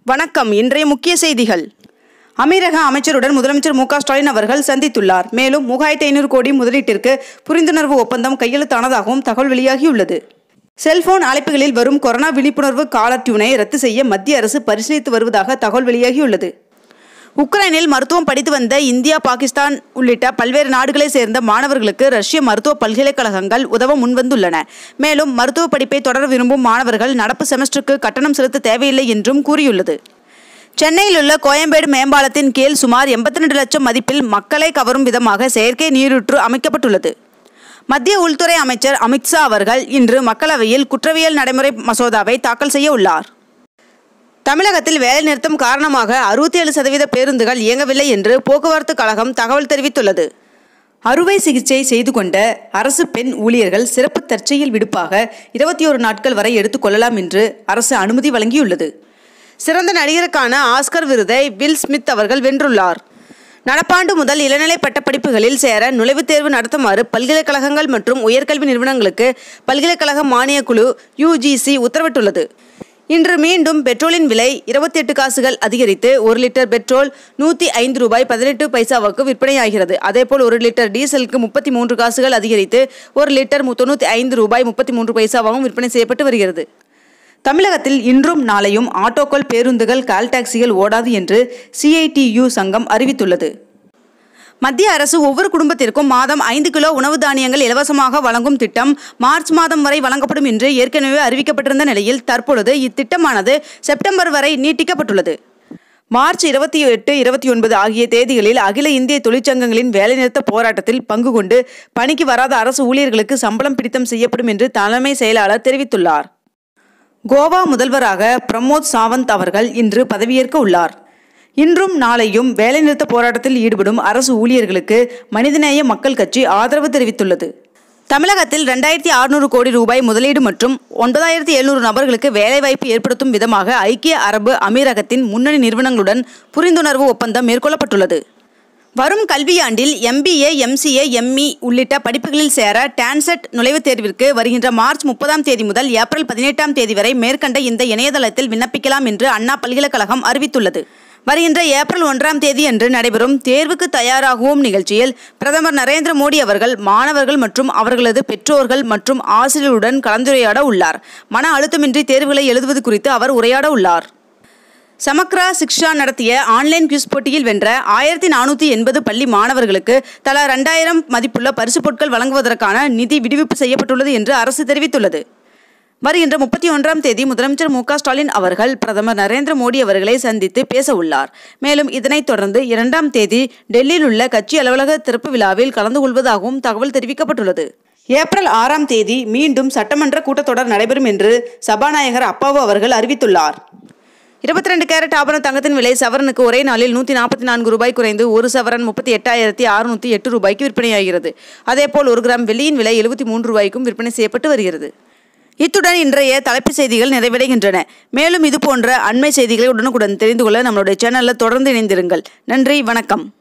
வணக்கம் இன்றைய முக்கிய செய்திகள் அமீரக அமைச்சருடன் முதலமைச்சர் மு க ஸ்டாலின் அவர்கள் சந்தித்துள்ளார் மேலும் மூவாயிரத்தி ஐநூறு கோடி முதலீட்டிற்கு புரிந்துணர்வு ஒப்பந்தம் கையெழுத்தானதாகவும் தகவல் வெளியாகியுள்ளது செல்போன் அழைப்புகளில் வரும் கொரோனா விழிப்புணர்வு காலர் டியூனை ரத்து செய்ய மத்திய அரசு பரிசீலித்து வருவதாக தகவல் வெளியாகியுள்ளது உக்ரைனில் மருத்துவம் படித்து வந்த இந்தியா பாகிஸ்தான் உள்ளிட்ட பல்வேறு நாடுகளைச் சேர்ந்த மாணவர்களுக்கு ரஷ்ய மருத்துவ பல்கலைக்கழகங்கள் உதவ முன்வந்துள்ளன மேலும் மருத்துவ படிப்பை தொடர விரும்பும் மாணவர்கள் நடப்பு செமஸ்டருக்கு கட்டணம் செலுத்த தேவையில்லை என்றும் கூறியுள்ளது சென்னையில் உள்ள கோயம்பேடு மேம்பாலத்தின் கீழ் சுமார் எண்பத்தி ரெண்டு லட்சம் மதிப்பில் மக்களை கவரும் விதமாக செயற்கை நீரூற்று அமைக்கப்பட்டுள்ளது மத்திய உள்துறை அமைச்சர் அமித்ஷா அவர்கள் இன்று மக்களவையில் குற்றவியல் நடைமுறை மசோதாவை தாக்கல் செய்ய உள்ளார் தமிழகத்தில் வேலைநிறுத்தம் காரணமாக அறுபத்தி ஏழு சதவீத பேருந்துகள் இயங்கவில்லை என்று போக்குவரத்து கழகம் தகவல் தெரிவித்துள்ளது அறுவை சிகிச்சை செய்து கொண்ட அரசு பெண் ஊழியர்கள் சிறப்பு தற்செயல் விடுப்பாக இருபத்தி ஒரு நாட்கள் வரை எடுத்துக்கொள்ளலாம் என்று அரசு அனுமதி வழங்கியுள்ளது சிறந்த நடிகருக்கான ஆஸ்கர் விருதை வில் ஸ்மித் அவர்கள் வென்றுள்ளார் நடப்பாண்டு முதல் இளநிலை பட்டப்படிப்புகளில் சேர நுழைவுத் தேர்வு நடத்துமாறு பல்கலைக்கழகங்கள் மற்றும் உயர்கல்வி நிறுவனங்களுக்கு பல்கலைக்கழக மானியக் குழு யுஜிசி உத்தரவிட்டுள்ளது இன்று மீண்டும் பெட்ரோலின் விலை இருபத்தி எட்டு காசுகள் அதிகரித்து ஒரு லிட்டர் பெட்ரோல் நூற்றி ஐந்து ரூபாய் பதினெட்டு பைசாவுக்கு விற்பனையாகிறது அதேபோல் ஒரு லிட்டர் டீசலுக்கு முப்பத்தி மூன்று காசுகள் அதிகரித்து ஒரு லிட்டர் தொண்ணூற்றி ஐந்து ரூபாய் முப்பத்தி மூன்று பைசாவாகவும் விற்பனை செய்யப்பட்டு வருகிறது தமிழகத்தில் இன்றும் நாளையும் ஆட்டோக்கள் பேருந்துகள் கால் டாக்ஸிகள் ஓடாது என்று சிஐடியு சங்கம் அறிவித்துள்ளது மத்திய அரசு ஒவ்வொரு குடும்பத்திற்கும் மாதம் ஐந்து கிலோ உணவு தானியங்கள் இலவசமாக வழங்கும் திட்டம் மார்ச் மாதம் வரை வழங்கப்படும் என்று ஏற்கனவே அறிவிக்கப்பட்டிருந்த நிலையில் தற்பொழுது இத்திட்டமானது செப்டம்பர் வரை நீட்டிக்கப்பட்டுள்ளது மார்ச் இருபத்தி எட்டு இருபத்தி ஒன்பது ஆகிய தேதிகளில் அகில இந்திய தொழிற்சங்கங்களின் வேலைநிறுத்த போராட்டத்தில் பங்கு கொண்டு பணிக்கு வராத அரசு ஊழியர்களுக்கு சம்பளம் பிடித்தம் செய்யப்படும் என்று தலைமை செயலாளர் தெரிவித்துள்ளார் கோவா முதல்வராக பிரமோத் சாவந்த் அவர்கள் இன்று பதவியேற்க உள்ளார் இன்றும் நாளையும் வேலைநிறுத்த போராட்டத்தில் ஈடுபடும் அரசு ஊழியர்களுக்கு மனிதநேய மக்கள் கட்சி ஆதரவு தெரிவித்துள்ளது தமிழகத்தில் ரெண்டாயிரத்தி அறுநூறு கோடி ரூபாய் முதலீடு மற்றும் ஒன்பதாயிரத்தி எழுநூறு நபர்களுக்கு வேலைவாய்ப்பு ஏற்படுத்தும் விதமாக ஐக்கிய அரபு அமீரகத்தின் முன்னணி நிறுவனங்களுடன் புரிந்துணர்வு ஒப்பந்தம் மேற்கொள்ளப்பட்டுள்ளது வரும் கல்வியாண்டில் எம்பிஏ எம்சிஏ எம்இ உள்ளிட்ட படிப்புகளில் சேர டான்செட் நுழைவுத் தேர்விற்கு வருகின்ற மார்ச் முப்பதாம் தேதி முதல் ஏப்ரல் பதினெட்டாம் தேதி வரை மேற்கண்ட இந்த இணையதளத்தில் விண்ணப்பிக்கலாம் என்று அண்ணா பல்கலைக்கழகம் அறிவித்துள்ளது வருகின்ற ஏப்ரல் ஒன்றாம் தேதி அன்று நடைபெறும் தேர்வுக்கு தயாராகுவோம் நிகழ்ச்சியில் பிரதமர் நரேந்திர மோடி அவர்கள் மாணவர்கள் மற்றும் அவர்களது பெற்றோர்கள் மற்றும் ஆசிரியர்களுடன் கலந்துரையாட உள்ளார் மன அழுத்தமின்றி தேர்வுகளை எழுதுவது குறித்து அவர் உரையாட உள்ளார் சமக்ரா சிக்ஷா நடத்திய ஆன்லைன் குவிஸ் போட்டியில் வென்ற ஆயிரத்தி நானூற்றி எண்பது பள்ளி மாணவர்களுக்கு தலா ரெண்டாயிரம் மதிப்புள்ள பரிசுப் பொருட்கள் வழங்குவதற்கான நிதி விடுவிப்பு செய்யப்பட்டுள்ளது என்று அரசு தெரிவித்துள்ளது வருகின்ற முப்பத்தி ஒன்றாம் தேதி முதலமைச்சர் மு க ஸ்டாலின் அவர்கள் பிரதமர் நரேந்திர மோடி அவர்களை சந்தித்து பேச உள்ளார் மேலும் இதனைத் தொடர்ந்து இரண்டாம் தேதி டெல்லியில் உள்ள கட்சி அலுவலக திறப்பு விழாவில் கலந்து கொள்வதாகவும் தகவல் தெரிவிக்கப்பட்டுள்ளது ஏப்ரல் ஆறாம் தேதி மீண்டும் சட்டமன்ற கூட்டத்தொடர் நடைபெறும் என்று சபாநாயகர் அப்பாவு அவர்கள் அறிவித்துள்ளார் இருபத்தி ரெண்டு கேரட் ஆபரண தங்கத்தின் விலை சவரனுக்கு ஒரே நாளில் நூற்றி நாற்பத்தி நான்கு ரூபாய் குறைந்து ஒரு சவரன் முப்பத்தி எட்டாயிரத்தி அறுநூற்றி எட்டு ரூபாய்க்கு விற்பனையாகிறது அதேபோல் ஒரு கிராம் வெள்ளியின் விலை எழுபத்தி மூன்று ரூபாய்க்கும் விற்பனை செய்யப்பட்டு வருகிறது இத்துடன் இன்றைய தலைப்புச் செய்திகள் நிறைவடைகின்றன மேலும் இது போன்ற அண்மை செய்திகளை உடனுக்குடன் தெரிந்து கொள்ள நம்மளுடைய சேனலில் தொடர்ந்து இணைந்திருங்கள் நன்றி வணக்கம்